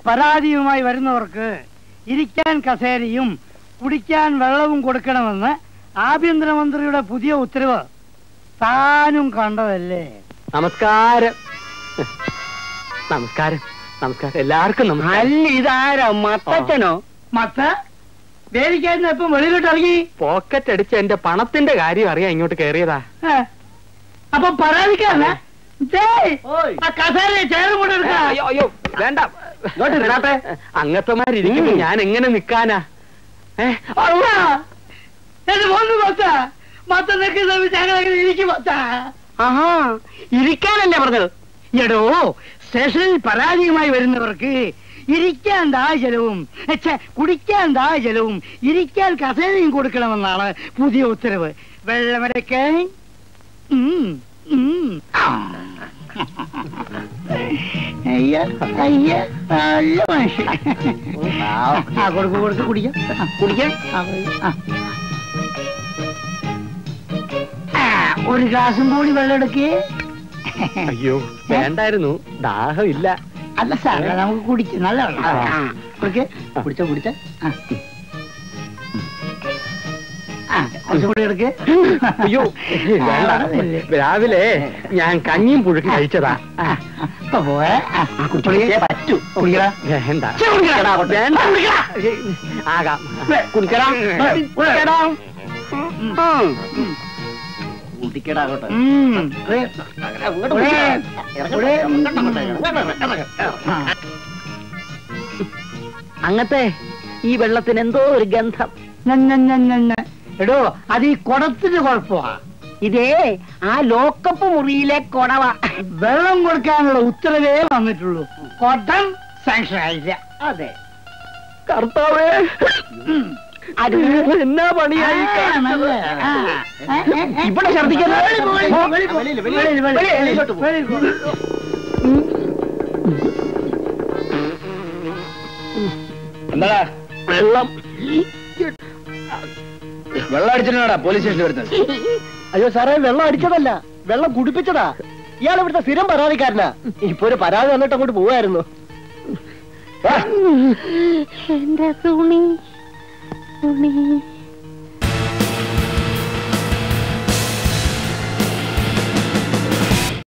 പരാതിയുമായി വരുന്നവർക്ക് ഇരിക്കാൻ കസേരയും കുടിക്കാൻ വെള്ളവും കൊടുക്കണമെന്ന് ആഭ്യന്തരമന്ത്രിയുടെ പുതിയ ഉത്തരവ് താനും കണ്ടതല്ലേ നമസ്കാരം നമസ്കാരം നമസ്കാരം എല്ലാവർക്കും നമസ്കാരം അല്ല ഇതാരാ മത്തച്ഛനോ മത്ത വേദിക്കായിരുന്നു ഇപ്പം വെളിയിലോട്ട് ഇറങ്ങി പോക്കറ്റ് അടിച്ച് എന്റെ പണത്തിന്റെ കാര്യം അറിയാൻ ഇങ്ങോട്ട് കയറിയതാ ഏ, അപ്പൊ പരാതിക്കാരന ആ കസേര ചേരും കൊണ്ട് എടുക്ക അയ്യോ അയ്യോ വേണ്ട ഇങ്ങോട്ട് ഇടാട്ടെ. അങ്ങത്തമാരിരിക്കുമ്പോ ഞാൻ എങ്ങനെ നിക്കാനാ ഏ എന്റെ മോന്ന് മത്ത മത്ത നിൽക്കുന്ന ഞങ്ങളെങ്ങനെ ഇരിക്കും മത്ത ആഹാ ഇരിക്കാനല്ലേ പറഞ്ഞത് എടോ സ്റ്റേഷനിൽ പരാതിയുമായി വരുന്നവർക്ക് ഇരിക്കാൻ ദാ ജലവും ഛെ, കുടിക്കാൻ ദാ ജലവും ഇരിക്കാൻ കസേരയും കൊടുക്കണമെന്നാണ് പുതിയ ഉത്തരവ് വെള്ളമെടുക്കാൻ ഉം, ഉം. അയ്യ, അയ്യ, നല്ല മനുഷ്യൻ. ആ, കൊടുക്ക്, കൊടുക്ക്, കുടിക്കാം. ആ, കുടിക്കാം. ആ, ആ. ആ, ഒരു ഗ്ലാസും കൂടി വെള്ളം എടുക്കേ അയ്യോ വേണ്ടായിരുന്നു ദാഹം ഇല്ല അല്ല സാറേ നമുക്ക് കുടിക്കാം നല്ല വെള്ളം ആ. കുടിക്കേ കുടിച്ചോ കുടിച്ച കുറച്ചും കൂടി എടുക്ക് അയ്യോ വേണ്ട രാവിലെ ഞാൻ കഞ്ഞിയും പുഴുക്കി കഴിച്ചതാ ആ, ഇപ്പൊ പോയെ ആ, കുടിക്കേ പറ്റൂ കുടിക്കടാ വേണ്ട ചെ, കുടിക്കടാ, വേണ്ട കുടിക്കടാ. ആകാം കുടിക്കടാ കുടിക്കടാ കുടിക്കടാ അങ്ങോട്ട് ഉം. ഏ, അങ്ങോട്ട് ഏ, കുടിക്കടാ. ആ. അങ്ങത്തെ ഈ വെള്ളത്തിന് എന്തോ ഒരു ഗന്ധം ഞ, ഞ, ഞ, ഞ, ഞ. എടോ അത് ഈ കുടത്തിന് കുഴപ്പമാ ഇതേ ആ ലോക്കപ്പ് മുറിയിലെ കൊടവ വെള്ളം കൊടുക്കാനുള്ള ഉത്തരവേ വന്നിട്ടുള്ളൂ കൊട്ടം സാങ്ഷൻ ആയില്ല അതെ കർത്താവേ അത് എന്നാ പണിയായി ആ, കാണിച്ചത്? നല്ല. ആ. ഏ, ഏ, ഏ. ഇവിടെ ഛർദ്ദിക്കരുത്. വെളിയിൽ പോ, വെളിയിൽ പോ, വെളിയിൽ പോ. വെളിയിൽ, വെളിയിൽ, വെളിയിൽ, വെളിയിൽ, വെളിയിൽ വെളിയിലോട്ട് പോ. വെളിയിൽ പോ. എന്താടാ വെള്ളം വെള്ളം അടിച്ചിട്ടാ പോലീസ് സ്റ്റേഷനിൽ വരുന്നത് അയ്യോ സാറേ വെള്ളം അടിച്ചതല്ല വെള്ളം കുടിപ്പിച്ചതാ ഇയാൾ ഇവിടുത്തെ സ്ഥിരം പരാതിക്കാരനാ ഇപ്പൊ ഒരു പരാതി വന്നിട്ട് അങ്ങോട്ട് പോവായിരുന്നു എന്റെ തുണി തുണി